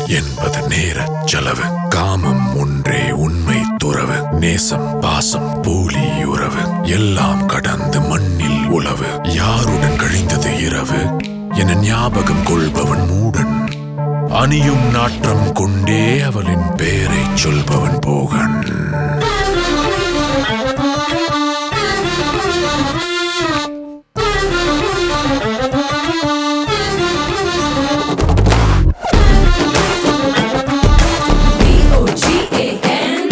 என்பது நேரச் செலவு காமம் ஒன்றே உண்மை துறவு நேசம் பாசம் போலி உறவு எல்லாம் கடந்து மண்ணில் உழவு யாருடன் கழிந்தது இரவு என ஞாபகம் கொள்பவன் மூடன் அணியும் நாற்றம் கொண்டே அவளின் பெயரைச் சொல்பவன் Bogan B-O-G-A-N.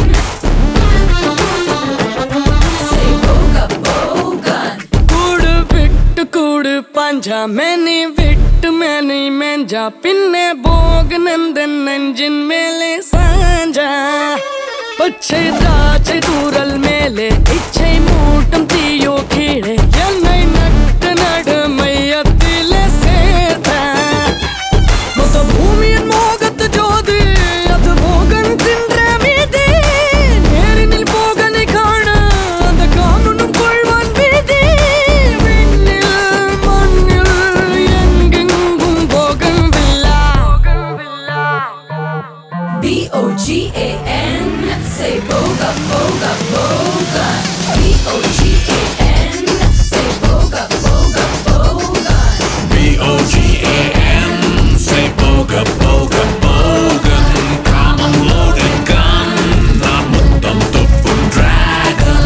Say boga bogan. കൂട് വിട്ട് കൂട് പഞ്ചാ മെനി വിട്ട് മെനി മെഞ്ച പിന്നെ ബോഗനന്ദൻ നെഞ്ചിന്മേലെ സാഞ്ച പച്ചை திராட்சை தூரல் மேலே இச்சை மூட்டும் தீயோ கீழே என்னை நட்டு நடு மையத்திலே சேர்த்த மொத்த பூமியின் மோகத்து ஜோதி அது மோகன் தின்ற மீதி நேரினில் போகனை காண அந்த காமனும் கொள்வான் வீதி விண்ணில் மண்ணில் எங்கெங்கும் bougainvillea B-O-G-A-N. Say boga boga bogan. B-O-G-A-N. Say boga boga bogan. B-O-G-A-N Say boga boga bogan Kamen loaded gun நான் முத்தம் துப்பும் dragon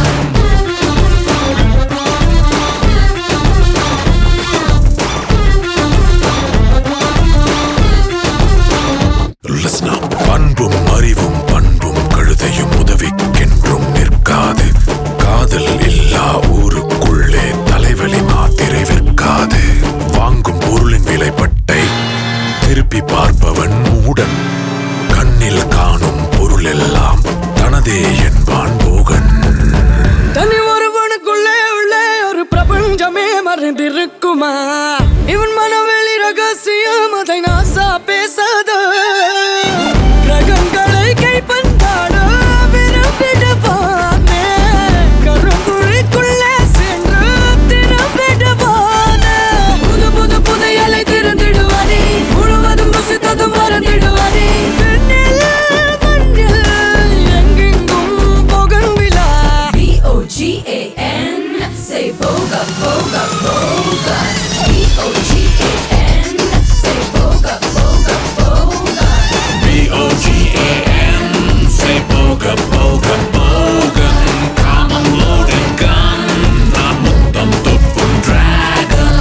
Listen up. பண்பும் அறிவும் பண்பும் கழுதையும் உதவிக்கென்றும் நிற்காது காதல் இல்லா ஊருக்குள்ளே தலைவலி மாத்திரை விற்காது வாங்கும் பொருளின் விலைப்பட்டை திருப்பி பார்ப்பவன் மூடன் கண்ணில் காணும் பொருள் எல்லாம் தனதே என்பான் போகன் தனி ஒருவனுக்குள்ளே உள்ளே ஒரு பிரபஞ்சமே மறைந்திருக்குமா இவன் மனவெளி ரகசியம் அதை நாசா பேசாத கிரகங்களை கைப்பந்தாட விரும்பிடுவானே கருங்குழிக்குள்ளே சென்று திரும்பிடுவானே புது புது புதையலை திறந்திடுவானே முழுவதும் ருசித்ததும் மறந்திடுவானே விண்ணில் மண்ணில் எங்கெங்கும் போகன் விழா B-O-G-A-N. Say boga boga bogan. B-O-G-A-N. Say boga boga bogan. B-O-G-A-N Say boga boga bogan Kamen loaded gun நான் முத்தம் துப்பும் dragon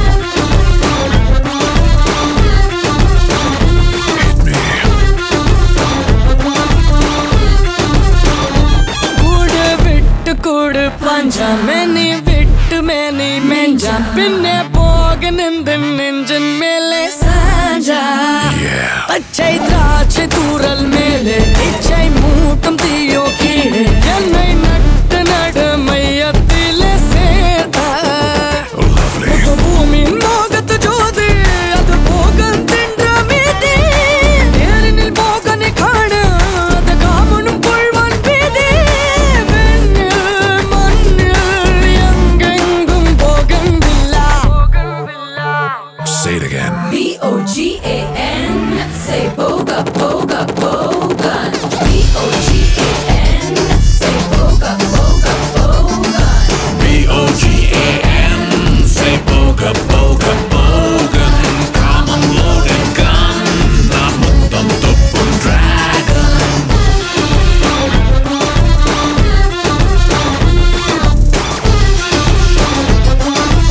Hit me കൂട് വിട്ട് കൂട് പഞ്ചാ മെനി വിട്ട് മെനി മെഞ്ച പിന്നെ പോകനെന്ത് നെഞ്ചൻ മേലെ സാഞ്ച Yeah പച്ചை திராட்சை தூரல் மேலே இச்சை மூட்டும் தீயோ கீழே என்னை நட்டு நடு மையத்திலே சேர்த்த Lovely பூமியின் மோகத்து ஜோதி அது போகன் தின்ற மீதி நேரினில் போகனை காண அது காமனும் கொள்வான் வீதி விண்ணில் மண்ணில் எங்கெங்கும் bougainvillea Say it again B-O-G-A-N. Say boga boga bogan. B-O-G-A-N. Say boga boga bogan. B-O-G-A-N Say boga boga bogan Kamen loaded gun நான் முத்தம் துப்பும் dragon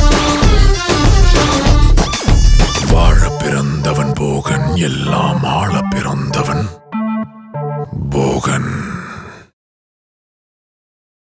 வாழ பிறந்தவன் போகன் எல்லாம் ஆள